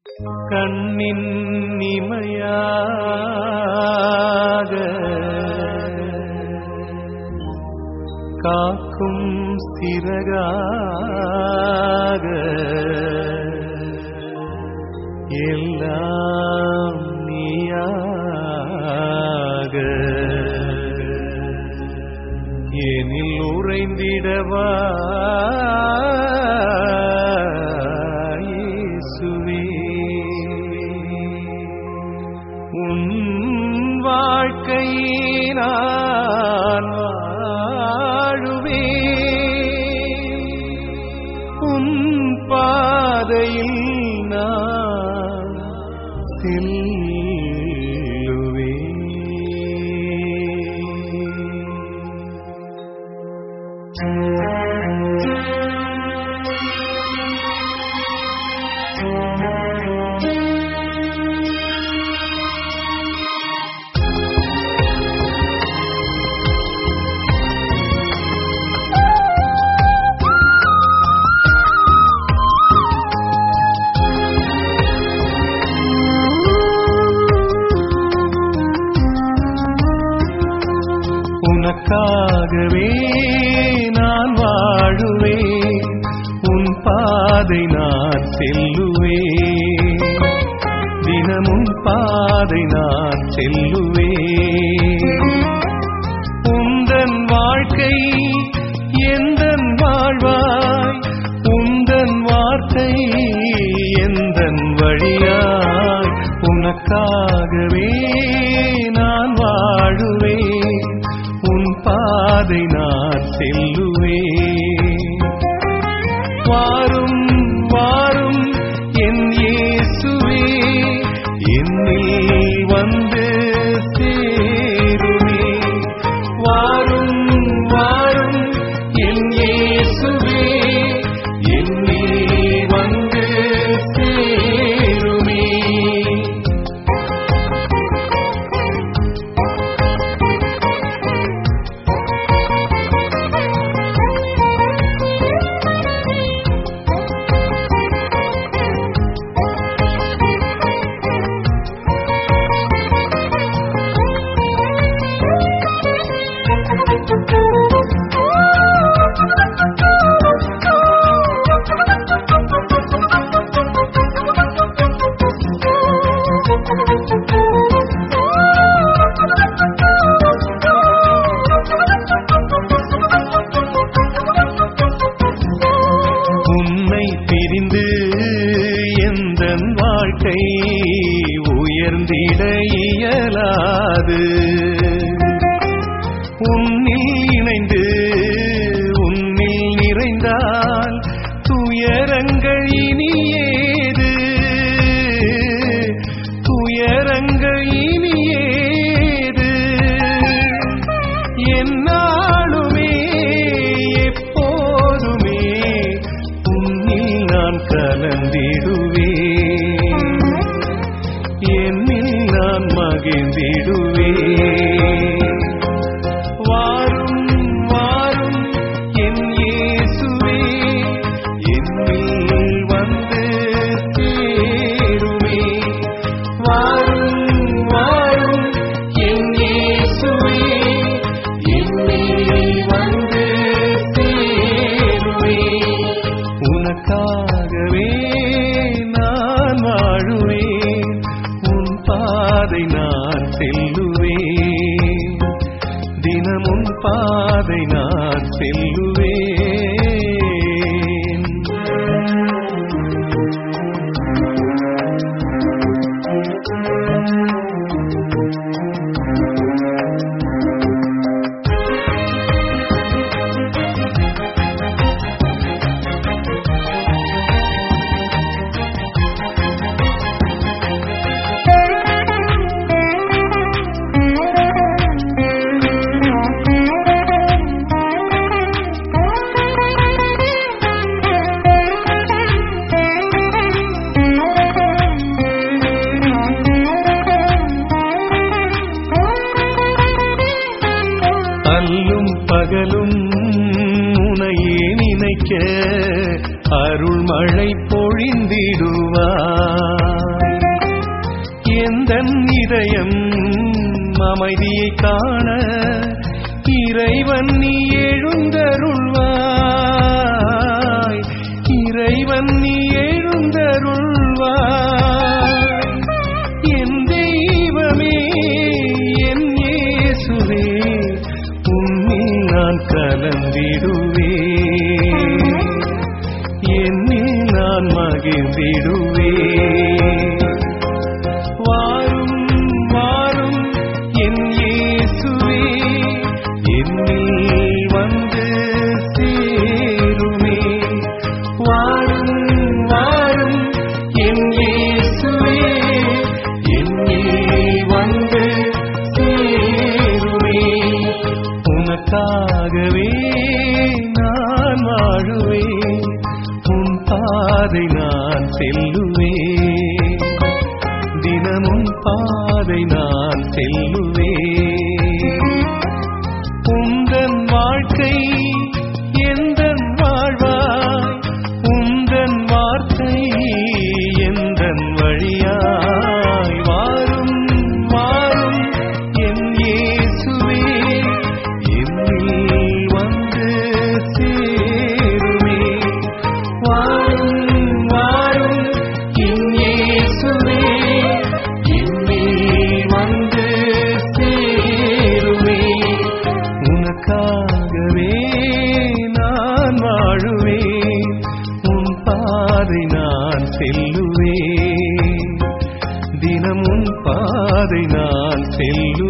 கண்ணின் இமையாக காக்கும் சிறகாக எல்லாம் நீயாக எனில் உறைந்திடவா இயேசுவே உன் வாழ்க்கையை நான் வாழுவே உன் பாதையில் நான் செல்லுவே உனக்காகவே நான் வாழுவேன் உன் பாதை நான் செல்லுவேன் தினமும் பாதை நான் செல்லுவேன் உந்தன் வாழ்க்கை எந்தன் வாழ்வாய் உந்தன் வார்த்தை எந்தன் வழியாய் உனக்காகவே நான் வாழுவேன் உன் பாதை நான் செல்லுவேன் வாரும் வாரும் என் இயேசுவே என்னில் வந்து சேருமே வாரும் வாரும் என் இயேசுவே என்னில் வந்து சேருமே உன்னை பிரிந்து எந்த வாழ்க்கை உயர்ந்திட இயலாது உன்னில் இணைந்து உன்னில் நிறைந்தால் துயரங்கள் இனி ஏது துயரங்கள் இனி ஏது என்னாலுமே எப்போதுமே உன்னில் நான் கலந்திடுவேன் என்னில் நான் மகிழ்ந்திடுவேன் வாரும் வாரும் என் இயேசுவே என்னில் வந்து சேருமே வாரும் வாரும் என் இயேசுவே என்னில் வந்து சேருமே உனக்காகவே நான் வாழுவேன் உன் பாதை நான் செல்லுவேன் தினமும் பாதை நான் செல்லுவேன் அல்லும் பகலும் உனையே நினைக்க அருள்மழை பொழிந்திடுவார் எந்த இதயம் அமைதியை காண இறைவன் நீ எழுந்தருள்வாய் இறைவன் நீ எழுந்தருள்வாய் என் தெய்வமே என் இயேசுவே உன்னில் நான் கலந்திடுவேன் என்னில் நான் மகிழ்ந்திடுவேன் வாரும் வாரும் என் இயேசுவே என்னில் வந்து சேருமே வாரும் வாரும் என் இயேசுவே என்னில் வந்து சேருமே உனக்காகவே நான் வாழுவேன் உன் பாதை நான் செல்லுவேன் தினமும் பாதை நான் செல்லுவேன் உந்தன் வாழ்க்கை எந்தன் வாழ்வாய் உந்தன் வார்த்தை எந்தன் வழியாய் வாரும் வாரும் என் இயேசுவே என்னில் வந்து சேருமே வாரும் வாரும் என் இயேசுவே என்னில் வந்து சேருமே உனக்காகவே நான் வாழுவேன் உன் பாதை நான் செல்லுவேன் தினமும் பாதை நான் செல்லுவேன்